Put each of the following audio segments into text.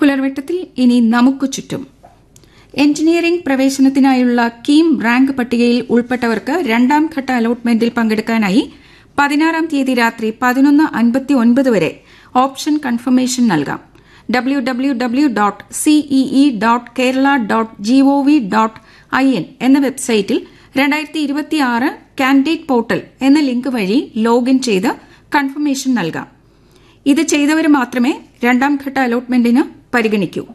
പുലർവെട്ടത്തിൽ ഇനി നമുക്ക് ചുറ്റും എഞ്ചിനീയറിംഗ് പ്രവേശനത്തിനായുള്ള കീം റാങ്ക് പട്ടികയിൽ ഉൾപ്പെട്ടവർക്ക് രണ്ടാം ഘട്ട അലോട്ട്മെന്റിൽ പങ്കെടുക്കാനായി പതിനാറാം തീയതി രാത്രി പതിനൊന്ന് അൻപത്തി ഒൻപത് വരെ ഓപ്ഷൻ കൺഫർമേഷൻ നൽകാം W W W dot C E E dot Kerala dot G O V dot I N എന്ന വെബ്സൈറ്റിൽ രണ്ടായിരത്തി ഇരുപത്തിയാറ് കാൻഡിഡേറ്റ് പോർട്ടൽ എന്ന ലിങ്ക് വഴി ലോഗിൻ ചെയ്ത് കൺഫർമേഷൻ നൽകാം ഇത് ചെയ്തവർ മാത്രമേ രണ്ടാം ഘട്ട അലോട്ട്മെന്റിന് പരിഗണിക്കൂ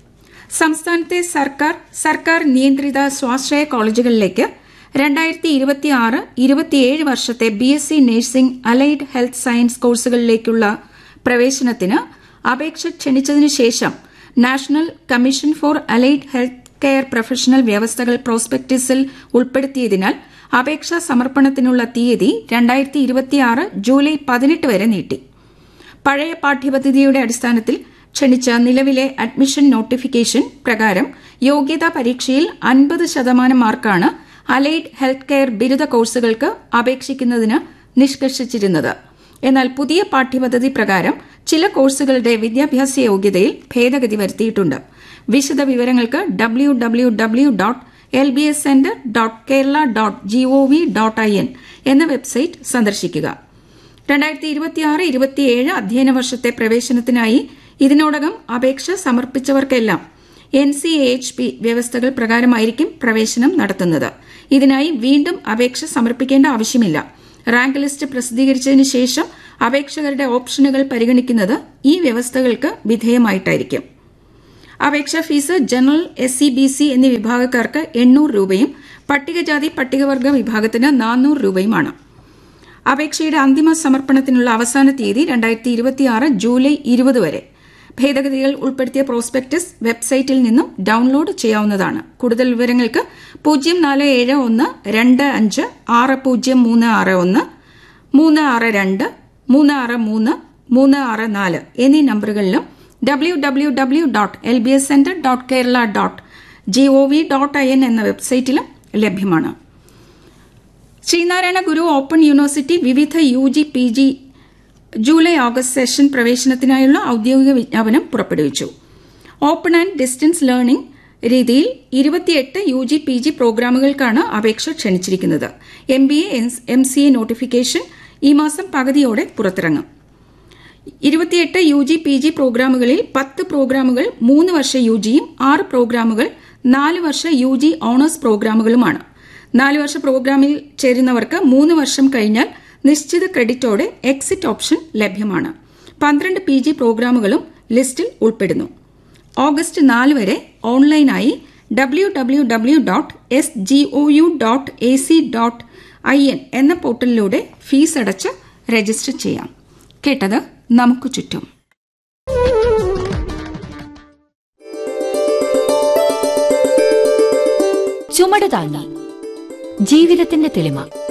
സംസ്ഥാനത്തെ സർക്കാർ സർക്കാർ നിയന്ത്രിത സ്വാശ്രയ കോളേജുകളിലേക്ക് രണ്ടായിരത്തി ഇരുപത്തിയാറ് ഇരുപത്തിയേഴ് വർഷത്തെ B S C nursing allied health science കോഴ്സുകളിലേക്കുള്ള പ്രവേശനത്തിന് അപേക്ഷ ക്ഷണിച്ചതിനു ശേഷം national commission for allied health care professional വ്യവസ്ഥകൾ പ്രോസ്പെക്ടസിൽ ഉൾപ്പെടുത്തിയതിനാൽ അപേക്ഷാ സമർപ്പണത്തിനുള്ള തീയതി രണ്ടായിരത്തി ഇരുപത്തിയാറ് ജൂലൈ പതിനെട്ട് വരെ നീട്ടി പഴയ പാഠ്യപദ്ധതിയുടെ അടിസ്ഥാനത്തിൽ ക്ഷണിച്ച നിലവിലെ അഡ്മിഷൻ നോട്ടിഫിക്കേഷൻ പ്രകാരം യോഗ്യതാ പരീക്ഷയിൽ അൻപത് ശതമാനം മാർക്കാണ് അലൈഡ് ഹെൽത്ത് കെയർ ബിരുദ കോഴ്സുകൾക്ക് അപേക്ഷിക്കുന്നതിന് നിഷ്കർഷിച്ചിരുന്നത് എന്നാൽ പുതിയ പാഠ്യപദ്ധതി പ്രകാരം ചില കോഴ്സുകളുടെ വിദ്യാഭ്യാസ യോഗ്യതയിൽ ഭേദഗതി വരുത്തിയിട്ടുണ്ട് വിശദ വിവരങ്ങൾക്ക് W W W dot L B S centre dot Kerala dot G O V dot I N എന്ന വെബ്സൈറ്റ് സന്ദർശിക്കുക രണ്ടായിരത്തി ഇരുപത്തിയാറ് ഇരുപത്തിയേഴ് അധ്യയന വർഷത്തെ പ്രവേശനത്തിനായി ഇതിനോടകം അപേക്ഷ സമർപ്പിച്ചവർക്കെല്ലാം എൻ സി എച്ച് പി വ്യവസ്ഥകൾ പ്രകാരമായിരിക്കും പ്രവേശനം നടത്തുന്നത് ഇതിനായി വീണ്ടും അപേക്ഷ സമർപ്പിക്കേണ്ട ആവശ്യമില്ല റാങ്ക് ലിസ്റ്റ് പ്രസിദ്ധീകരിച്ചതിന് ശേഷം അപേക്ഷകരുടെ ഓപ്ഷനുകൾ പരിഗണിക്കുന്നത് ഈ വ്യവസ്ഥകൾക്ക് വിധേയമായിട്ടായിരിക്കും അപേക്ഷാ fees general S C B C എന്നീ വിഭാഗക്കാർക്ക് എണ്ണൂറ് രൂപയും പട്ടികജാതി പട്ടികവർഗ വിഭാഗത്തിന് നാനൂറ് രൂപയുമാണ് അപേക്ഷയുടെ അന്തിമ സമർപ്പണത്തിനുള്ള അവസാന തീയതി രണ്ടായിരത്തി ഇരുപത്തിയാറ് ജൂലൈ ഇരുപത് വരെ ഭേദഗതികൾ ഉൾപ്പെടുത്തിയ പ്രോസ്പെക്ടസ് വെബ്സൈറ്റിൽ നിന്നും ഡൌൺലോഡ് ചെയ്യാവുന്നതാണ് കൂടുതൽ വിവരങ്ങൾക്ക് പൂജ്യം നാല് ഏഴ് ഒന്ന് രണ്ട് അഞ്ച് ആറ് പൂജ്യം മൂന്ന് ആറ് ഒന്ന് മൂന്ന് ആറ് രണ്ട് മൂന്ന് ആറ് മൂന്ന് മൂന്ന് ആറ് നാല് എന്നീ നമ്പറുകളിലും W W W dot L B S centre dot Kerala dot G O V dot I N എന്ന വെബ്സൈറ്റിലും ലഭ്യമാണ് ശ്രീനാരായണ ഗുരു ഓപ്പൺ യൂണിവേഴ്സിറ്റി വിവിധ U G P G July August session പ്രവേശനത്തിനായുള്ള ഔദ്യോഗിക വിജ്ഞാപനം പുറപ്പെടുവിച്ചു ഓപ്പൺ ആൻഡ് ഡിസ്റ്റൻസ് ലേണിംഗ് രീതിയിൽ ഇരുപത്തിയെട്ട് യു ജി പി ജി പ്രോഗ്രാമുകൾക്കാണ് അപേക്ഷ ക്ഷണിച്ചിരിക്കുന്നത് M B A M C A notification ഈ മാസം പകുതിയോടെ പുറത്തിറങ്ങും ഇരുപത്തിയെട്ട് യു ജി പി ജി പ്രോഗ്രാമുകളിൽ പത്ത് പ്രോഗ്രാമുകൾ മൂന്ന് വർഷ യു ജിയും ആറ് പ്രോഗ്രാമുകൾ നാല് വർഷ യു ജി ഓണേഴ്സ് പ്രോഗ്രാമുകളുമാണ് നാല് വർഷ പ്രോഗ്രാമിൽ ചേരുന്നവർക്ക് മൂന്ന് വർഷം കഴിഞ്ഞാൽ നിശ്ചിത ക്രെഡിറ്റോടെ എക്സിറ്റ് ഓപ്ഷൻ ലഭ്യമാണ് പന്ത്രണ്ട് പി ജി പ്രോഗ്രാമുകളും ലിസ്റ്റിൽ ഉൾപ്പെടുന്നു ഓഗസ്റ്റ് നാല് വരെ ഓൺലൈനായി W W W dot S G O U dot A C dot I N എന്ന പോർട്ടലിലൂടെ ഫീസ് അടച്ച് രജിസ്റ്റർ ചെയ്യാം കേട്ടത് നമുക്ക് ചുറ്റും ചുമട് താങ്ങി ജീവിതത്തിന്റെ തെളിമ